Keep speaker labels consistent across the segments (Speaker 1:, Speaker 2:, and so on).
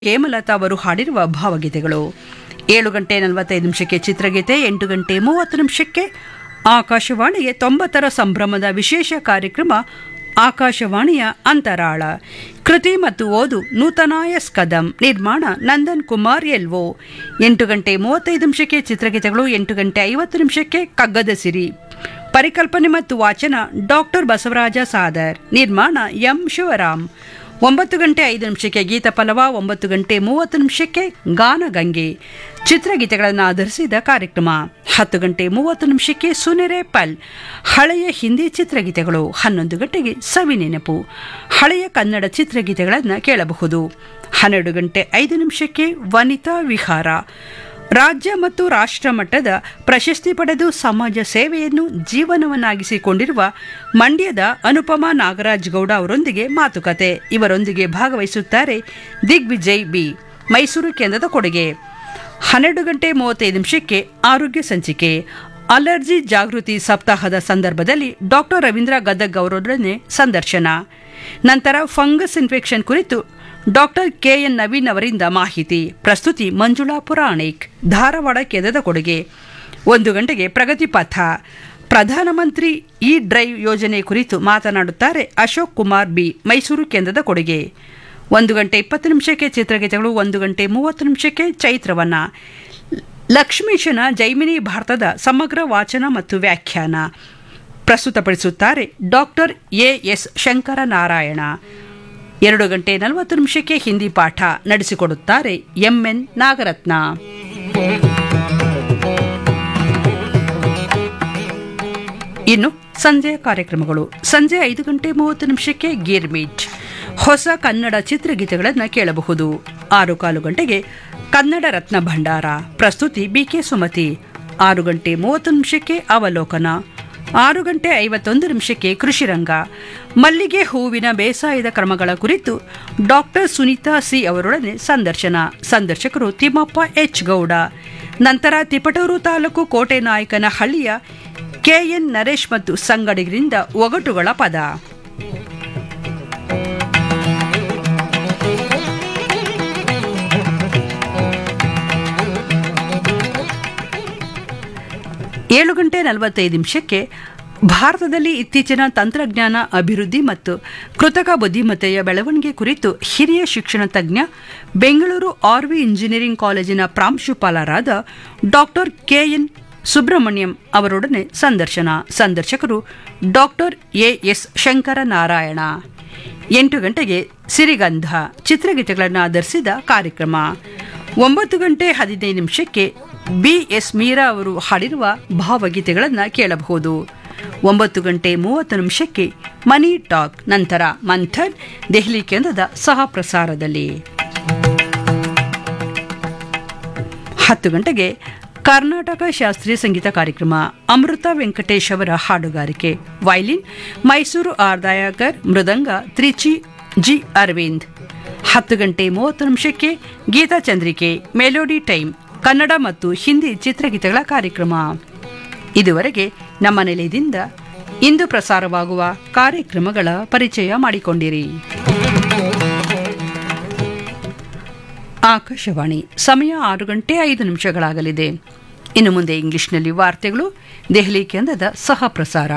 Speaker 1: ಹೇಮಲತಾ ಅವರು ಹಾಡಿರುವ ಭಾವಗೀತೆಗಳು ಏಳು ಗಂಟೆ ನಲವತ್ತೈದು ನಿಮಿಷಕ್ಕೆ ಚಿತ್ರಗೀತೆ ಎಂಟು ಗಂಟೆ ಮೂವತ್ತು ನಿಮಿಷಕ್ಕೆ ಆಕಾಶವಾಣಿಗೆ ತೊಂಬತ್ತರ ಸಂಭ್ರಮದ ವಿಶೇಷ ಕಾರ್ಯಕ್ರಮ ಆಕಾಶವಾಣಿಯ ಅಂತರಾಳ ಕೃತಿ ಮತ್ತು ಓದು ನೂತನಾಯ ಸ್ಕದಂ ನಿರ್ಮಾಣ ನಂದನ್ ಕುಮಾರ್ ಎಲ್ವೋ ಎಂಟು ಗಂಟೆ ಮೂವತ್ತೈದು ನಿಮಿಷಕ್ಕೆ ಚಿತ್ರಗೀತೆಗಳು ಎಂಟು ಗಂಟೆ ಐವತ್ತು ನಿಮಿಷಕ್ಕೆ ಕಗ್ಗದ ಸಿರಿ ಪರಿಕಲ್ಪನೆ ಮತ್ತು ವಾಚನ ಡಾಕ್ಟರ್ ಬಸವರಾಜ ಸಾದರ್ ನಿರ್ಮಾಣ ಎಂ ಶಿವರಾಮ್ ಒಂಬತ್ತು ಗಂಟೆ ಐದು ನಿಮಿಷಕ್ಕೆ ಗೀತ ಪಲವ ಒಂಬತ್ತು ಗಂಟೆ ಮೂವತ್ತು ನಿಮಿಷಕ್ಕೆ ಗಾನಗಂಗೆ ಚಿತ್ರಗೀತೆಗಳನ್ನು ಆಧರಿಸಿದ ಕಾರ್ಯಕ್ರಮ ಹತ್ತು ಗಂಟೆ ಮೂವತ್ತು ನಿಮಿಷಕ್ಕೆ ಸುನೆರೆ ಪಲ್ ಹಳೆಯ ಹಿಂದಿ ಚಿತ್ರಗೀತೆಗಳು ಹನ್ನೊಂದು ಗಂಟೆಗೆ ಸವಿ ನೆನಪು ಹಳೆಯ ಕನ್ನಡ ಚಿತ್ರಗೀತೆಗಳನ್ನು ಕೇಳಬಹುದು ಹನ್ನೆರಡು ಗಂಟೆ ಐದು ನಿಮಿಷಕ್ಕೆ ವನಿತಾ ವಿಹಾರ ರಾಜ್ಯ ಮತ್ತು ರಾಷ್ಟ್ರ ಮಟ್ಟದ ಪ್ರಶಸ್ತಿ ಪಡೆದು ಸಮಾಜ ಸೇವೆಯನ್ನು ಜೀವನವನ್ನಾಗಿಸಿಕೊಂಡಿರುವ ಮಂಡ್ಯದ ಅನುಪಮಾ ನಾಗರಾಜ್ ಗೌಡ ಅವರೊಂದಿಗೆ ಮಾತುಕತೆ ಇವರೊಂದಿಗೆ ಭಾಗವಹಿಸುತ್ತಾರೆ ದಿಗ್ವಿಜಯ್ ಬಿ ಮೈಸೂರು ಕೇಂದ್ರದ ಕೊಡುಗೆ ಹನ್ನೆರಡು ಗಂಟೆ ಮೂವತ್ತೈದು ನಿಮಿಷಕ್ಕೆ ಆರೋಗ್ಯ ಸಂಚಿಕೆ ಅಲರ್ಜಿ ಜಾಗೃತಿ ಸಪ್ತಾಹದ ಸಂದರ್ಭದಲ್ಲಿ ಡಾಕ್ಟರ್ ರವೀಂದ್ರ ಗದಗ್ ಅವರೊಡನೆ ಸಂದರ್ಶನ ನಂತರ ಫಂಗಸ್ ಇನ್ಫೆಕ್ಷನ್ ಕುರಿತು ಡಾಕ್ಟರ್ ಕೆಎನ್ ನವೀನ್ ಅವರಿಂದ ಮಾಹಿತಿ ಪ್ರಸ್ತುತಿ ಮಂಜುಳಾ ಪುರಾಣಿಕ್ ಧಾರವಾಡ ಕೇಂದ್ರದ ಕೊಡುಗೆ ಒಂದು ಗಂಟೆಗೆ ಪ್ರಗತಿ ಪಥ ಪ್ರಧಾನಮಂತ್ರಿ ಇ ಡ್ರೈವ್ ಯೋಜನೆ ಕುರಿತು ಮಾತನಾಡುತ್ತಾರೆ ಅಶೋಕ್ ಕುಮಾರ್ ಬಿ ಮೈಸೂರು ಕೇಂದ್ರದ ಕೊಡುಗೆ ಒಂದು ಗಂಟೆ ಇಪ್ಪತ್ತು ನಿಮಿಷಕ್ಕೆ ಚಿತ್ರಗೀತೆಗಳು ಒಂದು ಗಂಟೆ ಮೂವತ್ತು ನಿಮಿಷಕ್ಕೆ ಚೈತ್ರವನ್ನ ಲಕ್ಷ್ಮೀಶನ ಜೈಮಿನಿ ಭಾರತದ ಸಮಗ್ರ ವಾಚನ ಮತ್ತು ವ್ಯಾಖ್ಯಾನ ಪ್ರಸ್ತುತಪಡಿಸುತ್ತಾರೆ ಡಾಕ್ಟರ್ ಎ ಎಸ್ ಶಂಕರನಾರಾಯಣ ಎರಡು ಗಂಟೆ ನಲವತ್ತು ನಿಮಿಷಕ್ಕೆ ಹಿಂದಿ ಪಾಠ ನಡೆಸಿಕೊಡುತ್ತಾರೆ ಎಂಎನ್ ನಾಗರತ್ನ ಇನ್ನು ಸಂಜೆಯ ಕಾರ್ಯಕ್ರಮಗಳು ಸಂಜೆ ಐದು ಗಂಟೆ ಮೂವತ್ತು ನಿಮಿಷಕ್ಕೆ ಗೀರ್ ಮೀಟ್ ಹೊಸ ಕನ್ನಡ ಚಿತ್ರಗೀತೆಗಳನ್ನು ಕೇಳಬಹುದು ಆರು ಕಾಲು ಗಂಟೆಗೆ ಕನ್ನಡ ರತ್ನ ಭಂಡಾರ ಪ್ರಸ್ತುತಿ ಬಿಕೆ ಸುಮತಿ ಆರು ಗಂಟೆ ಮೂವತ್ತು ನಿಮಿಷಕ್ಕೆ ಅವಲೋಕನ ಆರು ಗಂಟೆ ಐವತ್ತೊಂದು ನಿಮಿಷಕ್ಕೆ ಕೃಷಿರಂಗ ಮಲ್ಲಿಗೆ ಹೂವಿನ ಬೇಸಾಯದ ಕ್ರಮಗಳ ಕುರಿತು ಡಾಕ್ಟರ್ ಸುನೀತಾ ಸಿ ಅವರೊಡನೆ ಸಂದರ್ಶನ ಸಂದರ್ಶಕರು ತಿಮ್ಮಪ್ಪ ಎಚ್ ಗೌಡ ನಂತರ ತಿಪಟೂರು ತಾಲೂಕು ಕೋಟೆ ನಾಯಕನ ಹಳ್ಳಿಯ ಕೆಎನ್ ನರೇಶ್ ಮತ್ತು ಸಂಗಡಿಗರಿಂದ ಒಗಟುಗಳ ಪದ ಏಳು ಗಂಟೆ ನಲವತ್ತೈದು ನಿಮಿಷಕ್ಕೆ ಭಾರತದಲ್ಲಿ ಇತ್ತೀಚಿನ ತಂತ್ರಜ್ಞಾನ ಅಭಿವೃದ್ಧಿ ಮತ್ತು ಕೃತಕ ಬುದ್ಧಿಮತ್ತೆಯ ಬೆಳವಣಿಗೆ ಕುರಿತು ಹಿರಿಯ ಶಿಕ್ಷಣ ತಜ್ಞ ಬೆಂಗಳೂರು ಆರ್ವಿ ಇಂಜಿನಿಯರಿಂಗ್ ಕಾಲೇಜಿನ ಪ್ರಾಂಶುಪಾಲರಾದ ಡಾಕ್ಟರ್ ಕೆಎನ್ ಸುಬ್ರಹ್ಮಣ್ಯಂ ಅವರೊಡನೆ ಸಂದರ್ಶನ ಸಂದರ್ಶಕರು ಡಾಕ್ಟರ್ ಎ ಎಸ್ ಶಂಕರನಾರಾಯಣ ಎಂಟು ಗಂಟೆಗೆ ಸಿರಿಗಂಧ ಚಿತ್ರಗೀತೆಗಳನ್ನು ಆಧರಿಸಿದ ಕಾರ್ಯಕ್ರಮ ಒಂಬತ್ತು ಗಂಟೆ ಹದಿನೈದು ನಿಮಿಷಕ್ಕೆ ಬಿ ಎಸ್ ಮೀರಾ ಅವರು ಹಾಡಿರುವ ಭಾವಗೀತೆಗಳನ್ನು ಕೇಳಬಹುದು ಒಂಬತ್ತು ಗಂಟೆ ಮೂವತ್ತು ನಿಮಿಷಕ್ಕೆ ಮನಿ ಟಾಕ್ ನಂತರ ಮಂಥನ್ ದೆಹಲಿ ಕೇಂದ್ರದ ಸಹ ಪ್ರಸಾರದಲ್ಲಿ ಹತ್ತು ಗಂಟೆಗೆ ಕರ್ನಾಟಕ ಶಾಸ್ತ್ರೀಯ ಸಂಗೀತ ಕಾರ್ಯಕ್ರಮ ಅಮೃತ ವೆಂಕಟೇಶ್ ಅವರ ಹಾಡುಗಾರಿಕೆ ವೈಲಿನ್ ಮೈಸೂರು ಆರ್ ದಯಾಕರ್ ಮೃದಂಗ ತ್ರಿಚಿ ಜಿ ಅರವಿಂದ್ ಹತ್ತು ಗಂಟೆ ಮೂವತ್ತು ನಿಮಿಷಕ್ಕೆ ಗೀತಾ ಚಂದ್ರಿಕೆ ಮೆಲೋಡಿ ಟೈಮ್ ಕನ್ನಡ ಮತ್ತು ಹಿಂದಿ ಚಿತ್ರಗೀತೆಗಳ ಕಾರ್ಯಕ್ರಮ ಇದುವರೆಗೆ ನಮ್ಮ ನಿಲಯದಿಂದ ಇಂದು ಪ್ರಸಾರವಾಗುವ ಕಾರ್ಯಕ್ರಮಗಳ ಪರಿಚಯ ಮಾಡಿಕೊಂಡಿರಿ ಆಕಾಶವಾಣಿ ಸಮಯ ಆರು ಗಂಟೆ ಐದು ನಿಮಿಷಗಳಾಗಲಿದೆ ಇನ್ನು ಮುಂದೆ ಇಂಗ್ಲಿಷ್ನಲ್ಲಿ ವಾರ್ತೆಗಳು ದೆಹಲಿ ಕೇಂದ್ರದ ಸಹ ಪ್ರಸಾರ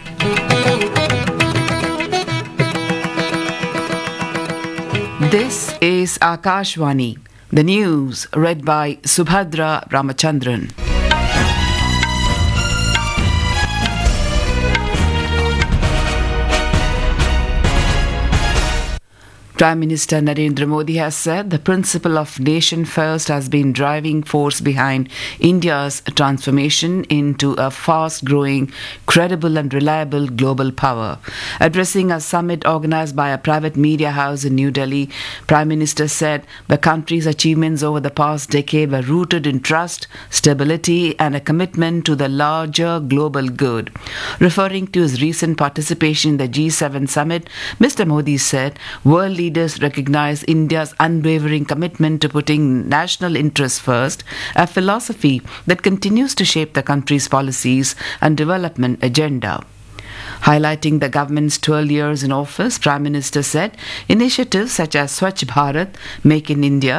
Speaker 2: This is Akashwani, the news read by Subhadra Ramachandran. Prime Minister Narendra Modi has said the principle of nation first has been driving force behind India's transformation into a fast growing, credible, and reliable global power. Addressing a summit organized by a private media house in New Delhi, Prime Minister said the country's achievements over the past decade were rooted in trust, stability, and a commitment to the larger global good. Referring to his recent participation in the G7 summit, Mr. Modi said world leaders recognize India's unwavering commitment to putting national interests first, a philosophy that continues to shape the country's policies and development agenda. Highlighting the government's 12 years in office, Prime Minister said initiatives such as Swachh Bharat, Make in India,